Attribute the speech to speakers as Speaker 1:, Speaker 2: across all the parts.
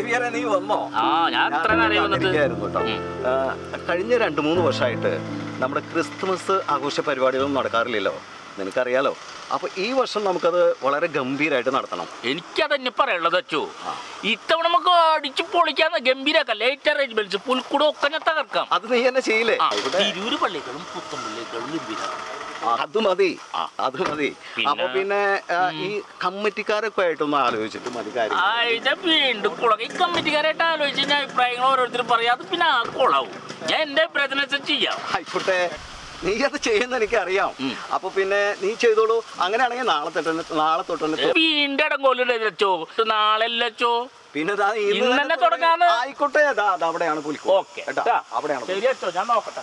Speaker 1: സേവിയറെ നീ വന്നോ
Speaker 2: ആ ഞാൻ എത്ര നേരം വന്നിട്ട്
Speaker 1: വന്നിരിക്കുകയായിരുന്നു കേട്ടോ ആ, കഴിഞ്ഞ രണ്ട് മൂന്ന് വർഷമായിട്ട് നമ്മുടെ ക്രിസ്തുമസ് ആഘോഷ പരിപാടികളൊന്നും നടക്കാറില്ലല്ലോ നിനക്കറിയാലോ അപ്പൊ ഈ വർഷം നമുക്കത് വളരെ ഗംഭീരമായിട്ട് നടത്തണം
Speaker 2: എനിക്കതന്നെ പറയാനുള്ളത് അച്ചു ഇത്തവണ നമുക്ക് അടിച്ചു പൊളിക്കാന്ന് ഗംഭീരാക്കാം ലേറ്റ് അറേഞ്ച്മെന്റ്സ് പുൽക്കൂടും ഒക്കെ ഞാൻ തകർക്കാം
Speaker 1: അത് നീ തന്നെ ചെയ്യില്ലേ
Speaker 2: ആ,
Speaker 1: ഇവിടെ
Speaker 2: തിരൂര് പള്ളികളും പുത്തൻ പള്ളികളും ഗംഭീരാക്കാം
Speaker 1: അത് മതി
Speaker 2: ആ.
Speaker 1: അത് മതി
Speaker 2: പിന്നെ?
Speaker 1: അപ്പൊ പിന്നെ ആ, ഈ കമ്മിറ്റിക്കാരൊക്കെ ആയിട്ടൊന്ന് ആലോചിച്ചിട്ട് മതി കാര്യം
Speaker 2: ആ ഇത് വീണ്ടും കുളക ഈ കമ്മിറ്റിക്കാരായിട്ട് ആലോചിച്ച് ഞാൻ അഭിപ്രായങ്ങൾ ഓരോരുത്തരും പറയാം അത് പിന്നെ ആ കുളാവും ഞാൻ എന്റെ അഭിപ്രായത്തിനനുസരിച്ച് ചെയ്യാം
Speaker 1: ആയിക്കോട്ടെ നീ അത് ചെയ്യുന്ന എനിക്കറിയാം
Speaker 2: ഉം.
Speaker 1: അപ്പൊ പിന്നെ നീ ചെയ്തോളൂ അങ്ങനെയാണെങ്കിൽ നാളെ തൊട്ട് നാളെ തൊട്ട്
Speaker 2: വീണ്ടും ഇടങ്കോലിടെ വെച്ചോ നാളെ അല്ലച്ചോ
Speaker 1: പിന്നെ ദാ ഇന്ന്
Speaker 2: ഇന്ന്
Speaker 1: തന്നെ
Speaker 2: തന്നെ
Speaker 1: തുടങ്ങി.
Speaker 2: തുടങ്ങാന്ന്.
Speaker 1: ആയിക്കോട്ടെ ദാ ദാ അവിടെയാണ് പുലിക്കോ
Speaker 2: ഓക്കെ
Speaker 1: കേട്ടാ അവിടെയാണ്
Speaker 2: ശരി അച്ചോ ഞാൻ നോക്കട്ടെ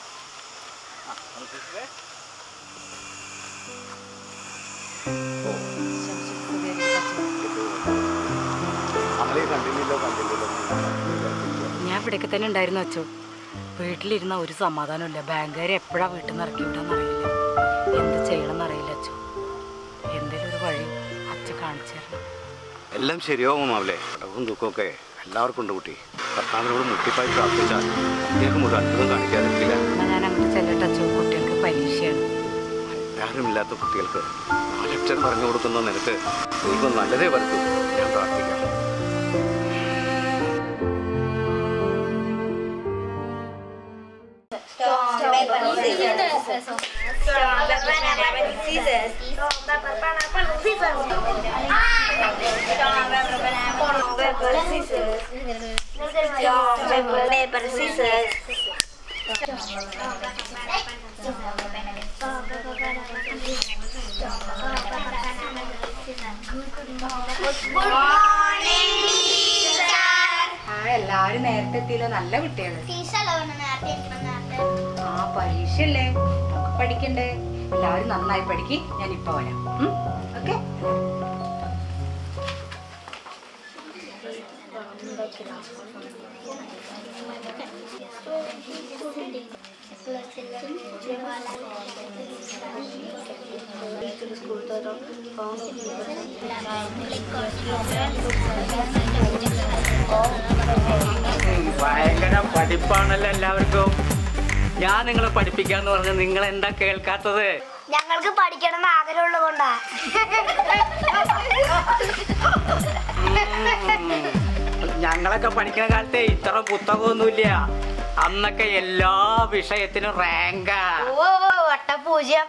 Speaker 1: അമലയെ കണ്ടില്ലല്ലോ കണ്ടില്ലല്ലോ
Speaker 3: ഞാൻ ഇവിടെയൊക്കെ തന്നെ ഉണ്ടായിരുന്നു അച്ചോ വീട്ടിലിരുന്ന ഒരു സമാധാനമില്ല ബാങ്കുകാർ എപ്പോഴാ വീട്ടിൽ നിന്ന് ഇറക്കി വിടാന്ന് അറിയില്ല എന്ത് ചെയ്യണമെന്ന് അറിയില്ല അച്ചോ എന്തേലും ഒരു വഴി അച്ഛ കാണിച്ചു തരണം
Speaker 1: എല്ലാം ശരിയാവും അവലെ അടവും ദുഃഖമൊക്കെ എല്ലാവർക്കും ഉണ്ട് കുട്ടി കർത്താവിനോട് മുട്ടിപ്പായി പ്രാർത്ഥിച്ചാൽ അദ്ദേഹം ഒരു അത്ഭുതം കാണിക്കാതിരിക്കില്ല
Speaker 3: എന്നാൽ ഞാൻ അങ്ങോട്ട് ചെല്ലട്ടെ അച്ചോ കുട്ടികൾക്ക് പരീക്ഷയാണ്
Speaker 1: ആരുമില്ലാത്ത കുട്ടികൾക്ക് നാലക്ഷരം പറഞ്ഞു കൊടുക്കുന്ന നിനക്ക് ദൈവം നല്ലതേ വരുത്തൂ ഞാൻ പ്രാർത്ഥിക്കാം
Speaker 4: Strong paper scissors. Strong paper scissors. Strong paper scissors. Strong paper scissors. Strong paper scissors. Good morning, teacher.
Speaker 3: ആ എല്ലാരും നേരത്തെ എത്തിയല്ലോ നല്ല കുട്ടികള്
Speaker 4: ടീച്ചറല്ലേ പറഞ്ഞ നേരത്തെ ഇരിക്കണം നേരത്തെ
Speaker 3: ആ പരീക്ഷയല്ലേ നമുക്ക് പഠിക്കണ്ടേ എല്ലാവരും നന്നായി പഠിക്ക് ഞാൻ ഇപ്പൊ വരാം ഓക്കെ
Speaker 5: ഭയങ്കര പഠിപ്പാണല്ലോ എല്ലാവർക്കും ഞാൻ നിങ്ങളെ പഠിപ്പിക്കാന്ന് പറഞ്ഞ നിങ്ങൾ എന്താ കേൾക്കാത്തത്
Speaker 4: ഞങ്ങൾക്ക് പഠിക്കണം എന്ന് ആഗ്രഹമുള്ളത് കൊണ്ടാ
Speaker 5: ഞങ്ങളൊക്കെ പഠിക്കുന്ന കാലത്തെ ഇത്ര പുസ്തകമൊന്നുമില്ല അന്നൊക്കെ എല്ലാ വിഷയത്തിനും റാങ്കാ
Speaker 4: ഓ വട്ട പൂജ്യം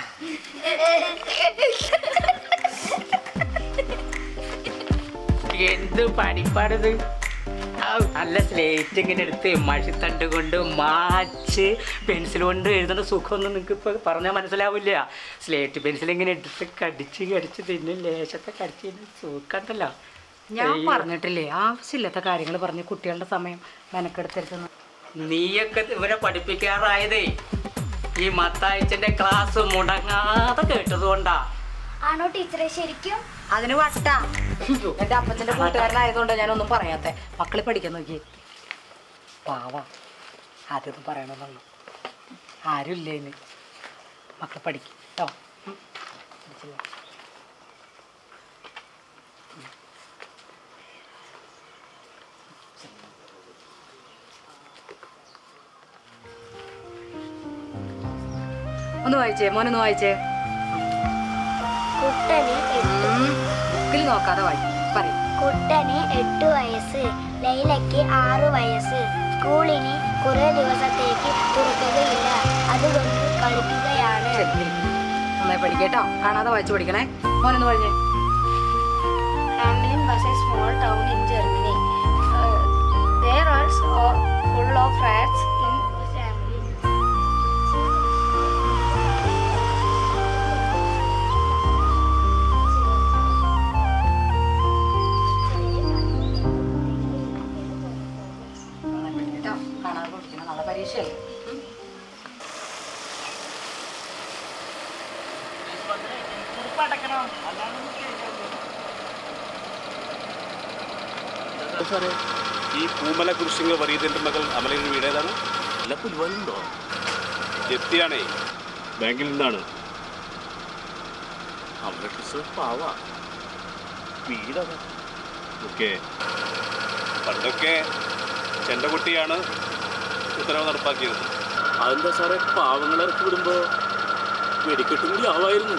Speaker 5: എന്ത് പഠിപ്പാണിത് ഔ, നല്ല സ്ലേറ്റ് ഇങ്ങനെ എടുത്ത് മഷിത്തണ്ട് കൊണ്ട് മാച്ച് പെൻസിൽ കൊണ്ട് എഴുതുന്ന സുഖമൊന്നും നിങ്ങൾക്ക് ഇപ്പോൾ പറഞ്ഞാൽ മനസ്സിലാവില്ല സ്ലേറ്റ് പെൻസിൽ ഇങ്ങനെ എടുത്ത് കടിച്ച് കടിച്ച് തിന്നും ലേശത്തെ കടിച്ച് തിന്നും സുഖമുണ്ടല്ലോ
Speaker 3: ഞാൻ
Speaker 5: അയ്യോ.
Speaker 3: പറഞ്ഞിട്ടില്ലേ ആവശ്യമില്ലാത്ത കാര്യങ്ങൾ പറഞ്ഞ് കുട്ടികളുടെ സമയം മെനക്കെടുത്തരുതെന്ന്
Speaker 5: നീയൊക്കെ ഇവരെ പഠിപ്പിക്കാറായതേ ഈ മത്തായച്ചന്റെ ക്ലാസ് മുടങ്ങാതെ കേട്ടത് കൊണ്ടാ
Speaker 4: ആണോ ടീച്ചറെ ശരിക്കും
Speaker 3: അതിന് വട്ട എന്റെ അപ്പച്ചന്റെ കൂട്ടുകാരനായതുകൊണ്ട് ഞാനൊന്നും പറയാത്തെ മക്കള് പഠിക്കാൻ നോക്കി പാവ അതൊന്നും പറയണമെന്നുള്ളു ആരും ഇല്ല ഇന്ന് മക്കൾ പഠിക്കും കേട്ടോ ഉം. പഠിച്ചില്ലേ? ഒന്ന് വായിച്ചേ മോനൊന്ന് വായിച്ചേ
Speaker 4: കുട്ടന് എട്ട്
Speaker 3: ബുക്കിൽ നോക്കാതെ വായിക്കും പറയും
Speaker 4: കുട്ടന് എട്ട് വയസ്സ് ലൈലയ്ക്ക് ആറു വയസ്സ് സ്കൂളിന് കുറെ ദിവസത്തേക്ക് തുറക്കുകയില്ല അതുകൊണ്ട് കളിക്കുകയാണ്
Speaker 3: ശരി ഇരിക്ക്. നന്നായി പഠിക്കേട്ടോ കാണാതെ വായിച്ചു പഠിക്കണേ മോനൊന്ന് പറഞ്ഞേ
Speaker 4: Hamelin was a small town in Germany. Uh, there are so- full of rats in Hamelin.
Speaker 3: നന്നായി പഠിക്കട്ടോ കാണാതെ പഠിക്കണം നാളെ പരീക്ഷയല്ലേ ഉം.
Speaker 6: സാറേ ഈ പൂമല കുരിശിംഗ വരീതന്റെ മകൾ അമലയുടെ വീട് ഏതാണ്
Speaker 2: അല്ല പുൽവലുണ്ടോ
Speaker 6: ജപ്തിയാണേ ബാങ്കിൽ നിന്നാണ്
Speaker 2: അവിടെ ടീച്ചർ പാവാ വീടതാ
Speaker 6: ഓക്കെ പണ്ടൊക്കെ എൻ്റെ കുട്ടിയാണ് ഉത്തരവ് നടപ്പാക്കിയത്
Speaker 2: അതെന്താ സാറേ പാവങ്ങളെ ഇറക്കി വിടുമ്പോ വെടിക്കെട്ടും കൂടി ആവായിരുന്നു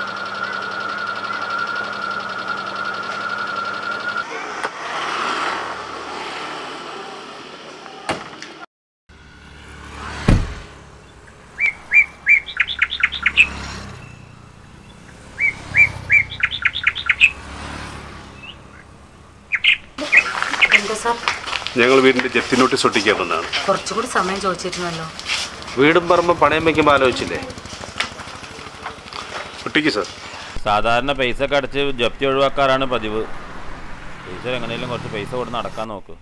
Speaker 3: എന്താ സാർ
Speaker 6: ഞങ്ങൾ വീടിൻ്റെ ജപ്തി നോട്ടീസ് ഒട്ടിക്കാൻ വന്നതാണ്
Speaker 3: കുറച്ചുകൂടി സമയം ചോദിച്ചിരുന്നല്ലോ
Speaker 7: വീടും പറമ്പും പണയം വയ്ക്കുമ്പോൾ ആലോചിച്ചില്ലേ
Speaker 6: ഒട്ടിക്ക് സാർ
Speaker 8: സാധാരണ പൈസ ഒക്കെ അടച്ച് ജപ്തി ഒഴിവാക്കാറാണ് പതിവ് പൈസ എങ്ങനെയും കുറച്ച് പൈസ കൊടുത്ത് നടക്കാൻ നോക്ക്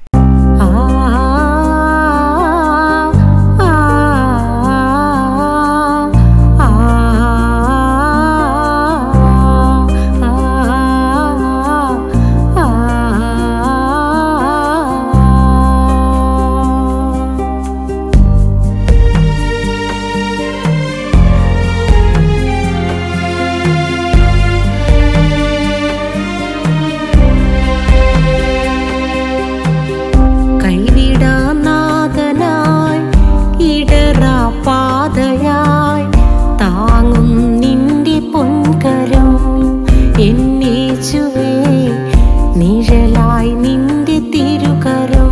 Speaker 9: കൈവിടാനാഥനായി ഇടറാ പാതയായി താങ്ങും നിന്റെ പൊൻകരം എന്നേച്ചുവേ നിഴലായി നിന്റെ തിരുകരം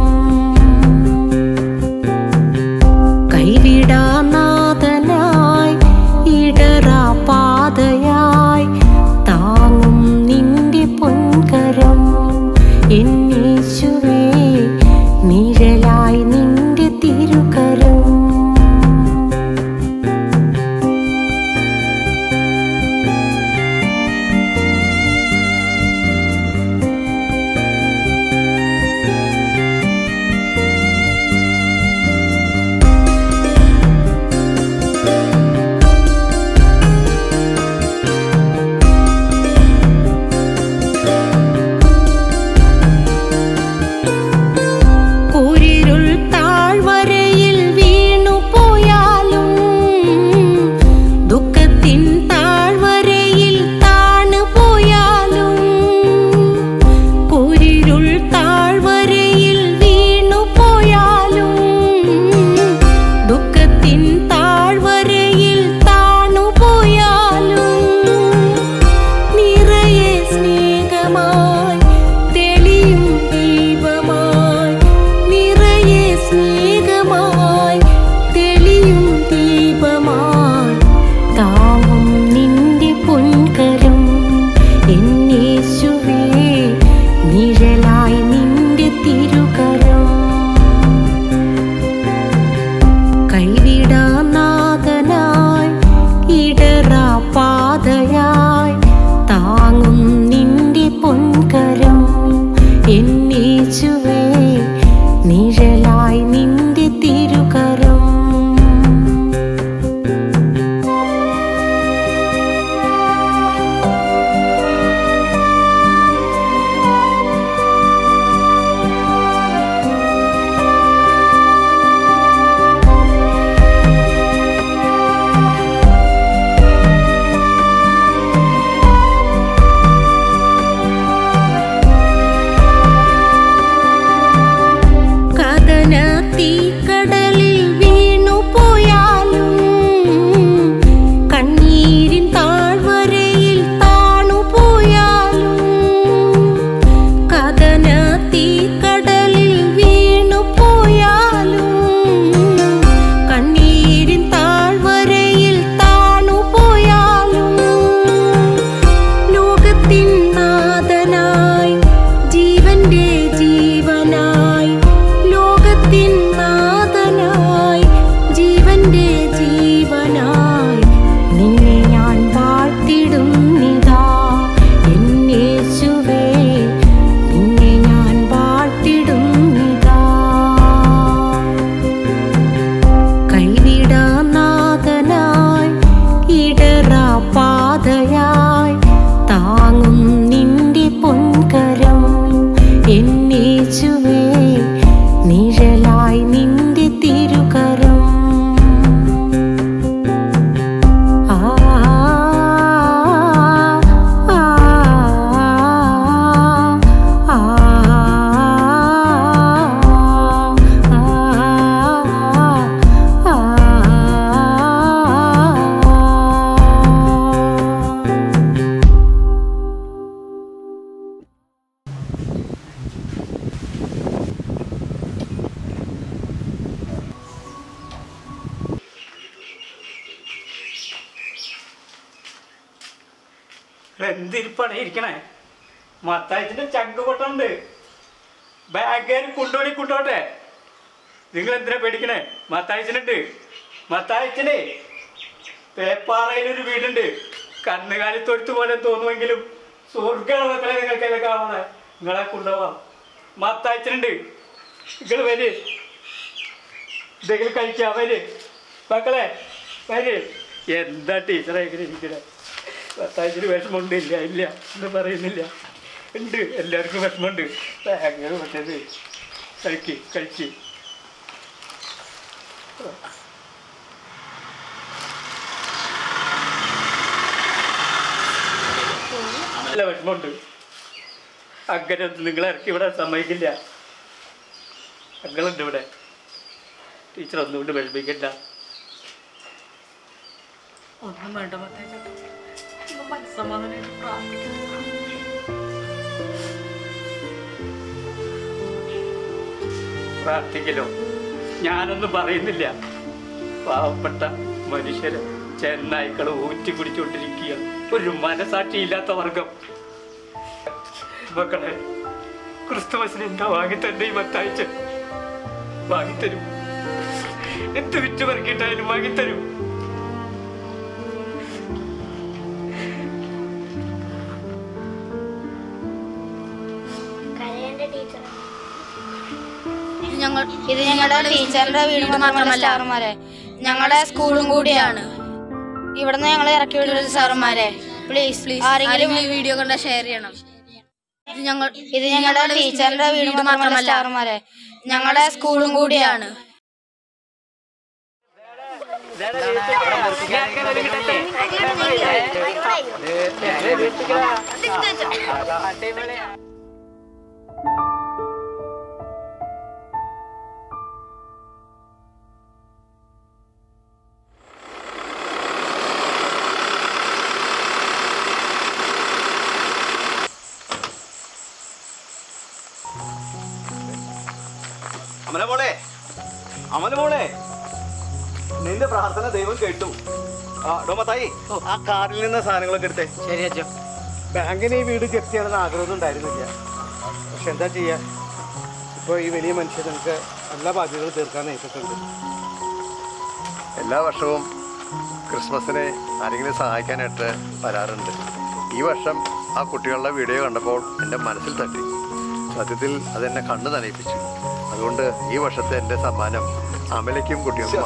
Speaker 9: കൈവിടാനാഥനായി ഇടറാ പാതയായി താങ്ങും നിന്റെ പൊൻകരം എന്നേശുവേ നിഴലായി നിന്റെ തിരുകരം
Speaker 5: ഇവിടെ എന്തിരിപ്പാണ് ഇരിക്കണേ മത്തായത്തിന്റെ ചങ്ക് പൊട്ടുണ്ട് ബാഗേർ കൊണ്ടോടി കൊണ്ടോട്ടെ നിങ്ങൾ എന്തിനാ പേടിക്കണേ മത്തായച്ചനുണ്ട് മത്തായച്ചനെ പേപ്പാറയിലൊരു വീടുണ്ട് കന്നുകാലി തൊഴുത്ത് പോലെ തോന്നുമെങ്കിലും സ്വർഗ്ഗ മക്കളെ നിങ്ങൾക്കെല്ലാം കാണണേ നിങ്ങളെ കൊണ്ടുപോവാം മത്തായച്ചനുണ്ട് നിങ്ങൾ വര് എന്തെങ്കിലും കഴിക്കാം വര് മക്കളെ വര് എന്താ ടീച്ചറെ ഇങ്ങനെ ഇരിക്കണേ മത്തായച്ചന് വിഷമമുണ്ട് ഇല്ല ഇല്ല എന്ന് പറയുന്നില്ല ഉണ്ട് എല്ലാവർക്കും വിഷമമുണ്ട് ഭയങ്കര മറ്റേത് കഴിക്ക് കഴിക്ക് നല്ല വിഷമമുണ്ട് അങ്ങനെ ഒന്നും നിങ്ങളെ ഇറക്കി വിടാൻ സമ്മതിക്കില്ല ഞങ്ങളുണ്ട് ഇവിടെ ടീച്ചർ ഒന്നുകൊണ്ട് വിഷമിക്കണ്ട
Speaker 3: ഒന്നും വേണ്ട മത്തേച്ചേട്ടാ ഒന്ന് മനസ്സമാധാനമായിട്ട് പ്രാർത്ഥിക്കുന്നു
Speaker 5: പ്രാർത്ഥിക്കലോ ഞാനൊന്നും പറയുന്നില്ല പാവപ്പെട്ട മനുഷ്യരെ ചെന്നായ്ക്കൾ ഊറ്റി കുടിച്ചുകൊണ്ടിരിക്കുക ഒരു മനസാക്ഷിയില്ലാത്ത വർഗം മക്കളെ ക്രിസ്തുമസിന് എന്താ വാങ്ങിത്തന്നെ ഈ മത്താഴ്ച വാങ്ങിത്തരും എന്ത് വിറ്റ് പറക്കിയിട്ടായാലും വാങ്ങിത്തരും
Speaker 4: കരയേണ്ട ടീച്ചർ ഇത് ഞങ്ങൾ ഇത് ഞങ്ങളുടെ ടീച്ചറിന്റെ വീട് മാത്രമല്ല സാറുമാരെ ഞങ്ങളുടെ സ്കൂളും കൂടിയാണ് ഇവിടുന്ന് ഞങ്ങളെ ഇറക്കി വിടരുത് സാറുമാരെ പ്ലീസ് പ്ലീസ് ആരെങ്കിലും ഈ വീഡിയോ കണ്ട ഷെയർ ചെയ്യണം ഇത് ഞങ്ങൾ ഇത് ഞങ്ങളുടെ ടീച്ചറിന്റെ വീട് മാത്രമല്ല സാറുമാരെ ഞങ്ങളുടെ സ്കൂളും കൂടിയാണ്
Speaker 1: അമല മോളെ അമല മോളെ നിന്റെ പ്രാർത്ഥന ദൈവം കേട്ടു ആ ഡോമത്തായി ആ കാറിൽ നിന്ന് സാധനങ്ങളൊക്കെ എടുത്തേ
Speaker 5: ശരി അച്ഛോ
Speaker 10: ബാങ്കിന് ഈ വീട് ജപ്തി ചെയ്യണമെന്ന് ആഗ്രഹമൊന്നും ഉണ്ടായിരുന്നില്ല പക്ഷെ എന്താ ചെയ്യാ ഇപ്പോൾ ഈ വലിയ മനുഷ്യൻ നമുക്ക് എല്ലാ ബാധ്യതകളും തീർക്കാൻ ഏറ്റിട്ടുണ്ട്
Speaker 11: എല്ലാ വർഷവും ക്രിസ്മസിന് ആരെങ്കിലും സഹായിക്കാനായിട്ട് വരാറുണ്ട് ഈ വർഷം ആ കുട്ടികളുടെ വീഡിയോ കണ്ടപ്പോൾ എൻ്റെ മനസ്സിൽ തട്ടി സത്യത്തിൽ അതെന്നെ കണ്ണു നനയിപ്പിച്ചു അതുകൊണ്ട് ഈ വർഷത്തെ എൻ്റെ സമ്മാനം അമലയ്ക്കും കുട്ടികൾക്കും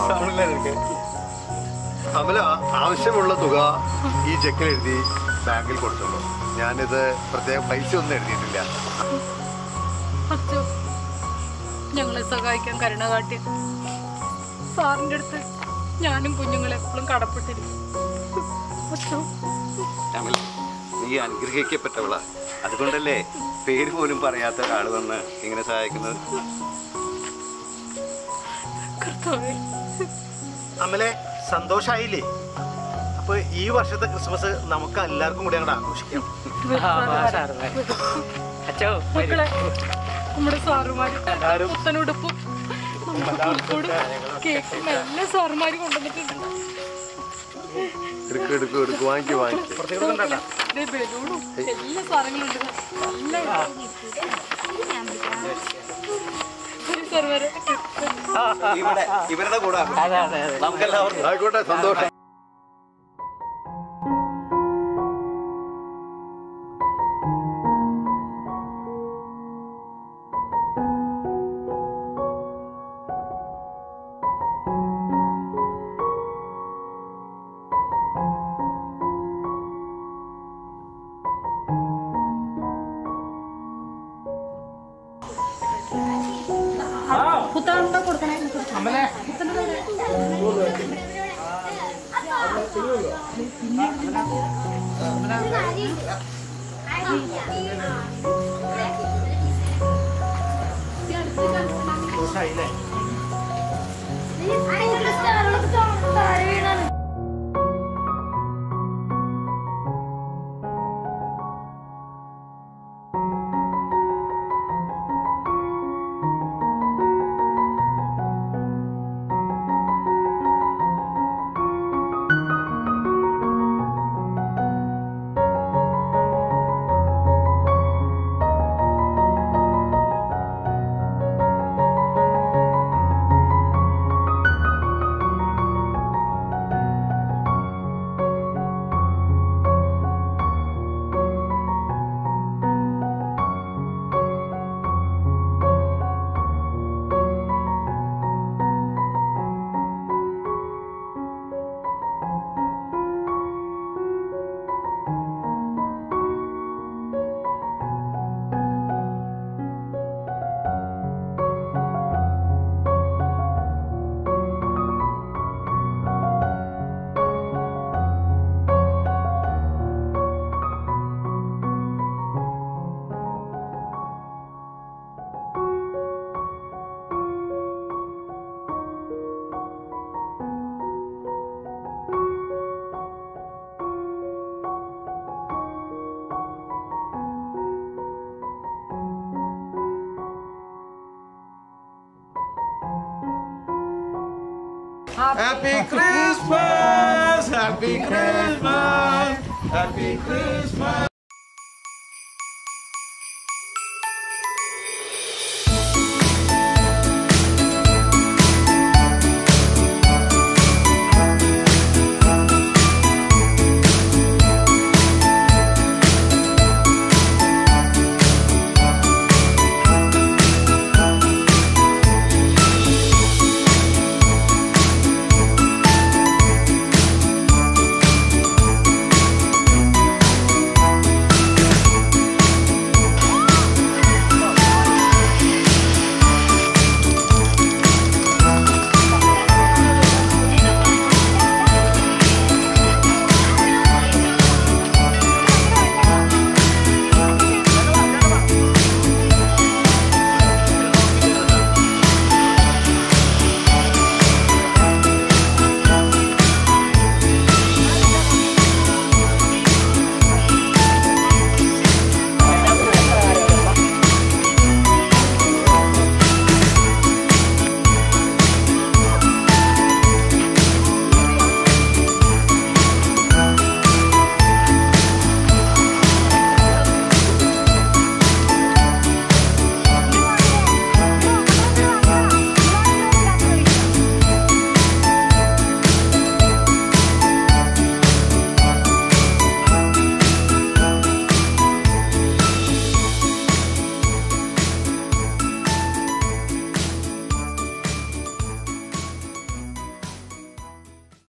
Speaker 11: അമല ആവശ്യമുള്ള തുക ഈ ചെക്കിൽ എഴുതി ബാങ്കിൽ കൊടുത്തുള്ളൂ ഞാനിത് പ്രത്യേകം പൈസ ഒന്നും എഴുതിയിട്ടില്ല
Speaker 3: അച്ഛോ ഞങ്ങളെ സഹായിക്കാൻ കരുണ കാട്ടി സാറിന്റെ അടുത്ത് ഞാനും കുഞ്ഞുങ്ങളും എപ്പോഴും കടപ്പെട്ടിരിക്കും അച്ഛോ
Speaker 1: അമല നീ അനുഗ്രഹിക്കപ്പെട്ടവളാ അതുകൊണ്ടല്ലേ പേര് പോലും പറയാത്ത ഒരാൾ വന്ന് ഇങ്ങനെ സഹായിക്കുന്നത്
Speaker 3: കർത്താവേ
Speaker 10: അമലെ സന്തോഷായില്ലേ അപ്പൊ ഈ വർഷത്തെ ക്രിസ്മസ് നമുക്ക് എല്ലാവർക്കും കൂടി അങ്ങോട്ട് ആഘോഷിക്കാം
Speaker 5: അച്ഛോ
Speaker 3: മക്കളെ നമ്മുടെ സാറുമാര് പുത്തനുടുപ്പും കേക്കും എല്ലാ സാറുമാരും കൊണ്ടുവന്നിട്ടുണ്ട്
Speaker 11: എടുക്കു എടുക്കു എടുക്കു വാങ്ങിക്കു വാങ്ങിക്കു
Speaker 3: ദേ ബലൂണും എല്ലാ സാധനങ്ങളും ഉണ്ട് നല്ല ശരി സാർ വരെ
Speaker 1: ഇവിടെ ഇവരുടെ കൂടെ ആഘോഷിക്കാം. നമുക്കെല്ലാവർക്കും
Speaker 11: ആയിക്കോട്ടെ സന്തോഷം
Speaker 3: പുത്തനുണ്ടോ കൊടുക്കണേ
Speaker 4: ആ
Speaker 12: Happy Christmas! Happy Christmas! Happy Christmas!